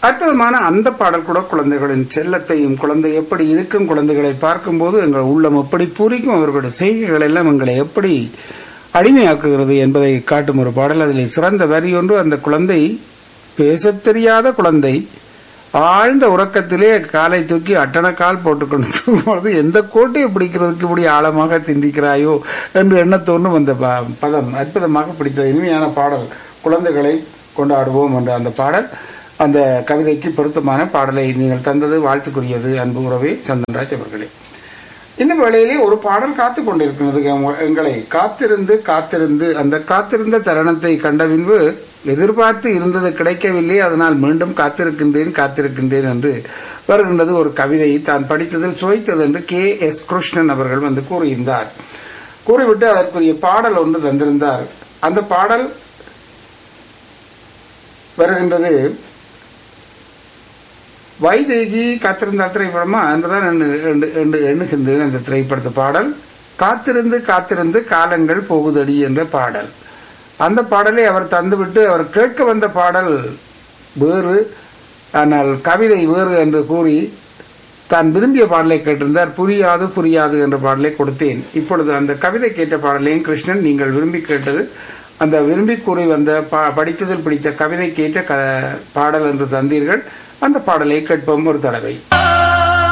அற்புதமான அந்த பாடல் கூட குழந்தைகளின் செல்லத்தையும் குழந்தை எப்படி இருக்கும் குழந்தைகளை பார்க்கும்போது எங்கள் உள்ளம் எப்படி பூரிக்கும் அவர்களுடைய செய்கைகள் எல்லாம் எங்களை எப்படி அடிமையாக்குகிறது என்பதை காட்டும் ஒரு பாடல் அதில் சிறந்த வரி ஒன்று அந்த குழந்தை பேசத் தெரியாத குழந்தை ஆழ்ந்த உறக்கத்திலே காலை தூக்கி அட்டன கால் போட்டுக்கொண்டு தூங்கும்போது எந்த கோட்டையை பிடிக்கிறதுக்கு இப்படி ஆழமாக சிந்திக்கிறாயோ என்று எண்ணத்தோன்றும் அந்த ப- பதம் அற்புதமாக பிடித்தது இனிமையான பாடல் குழந்தைகளை கொண்டாடுவோம் என்ற அந்த பாடல் அந்த கவிதைக்கு பொருத்தமான பாடலை நீங்கள் தந்தது வாழ்த்துக்குரியது அன்பு உறவே சந்தன்ராஜ் அவர்களே இந்த வேளையிலே ஒரு பாடல் காத்து கொண்டிருக்கிறது எங்க- எங்களை காத்திருந்து காத்திருந்து அந்த காத்திருந்த தருணத்தை கண்ட பின்பு எதிர்பார்த்து இருந்தது கிடைக்கவில்லை அதனால் மீண்டும் காத்திருக்கின்றேன் காத்திருக்கின்றேன் என்று வருகின்றது ஒரு கவிதை தான் படித்ததில் சுவைத்தது என்று கே எஸ் கிருஷ்ணன் அவர்கள் வந்து கூறியிருந்தார் கூறிவிட்டு அதற்குரிய பாடல் ஒன்று தந்திருந்தார் அந்த பாடல் வருகின்றது வைதேகி காத்திருந்தால் திரைப்படமா என்றுதான் எண்ணு- எண்ணு- எண்ணு- எண்ணுகின்றேன் அந்த திரைப்படத்து பாடல் காத்திருந்து காத்திருந்து காலங்கள் போகுதடி என்ற பாடல் அந்த பாடலை அவர் தந்துவிட்டு அவர் கேட்க வந்த பாடல் வேறு ஆனால் கவிதை வேறு என்று கூறி தான் விரும்பிய பாடலை கேட்டிருந்தார் புரியாது புரியாது என்ற பாடலை கொடுத்தேன் இப்பொழுது அந்த கவிதை கேட்ட பாடலையும் கிருஷ்ணன் நீங்கள் விரும்பி கேட்டது அந்த விரும்பி கூறி வந்த பா- படித்ததில் பிடித்த கவிதை கேட்ட க பாடல் என்று தந்தீர்கள் அந்த பாடலை கேட்போம் ஒரு தடவை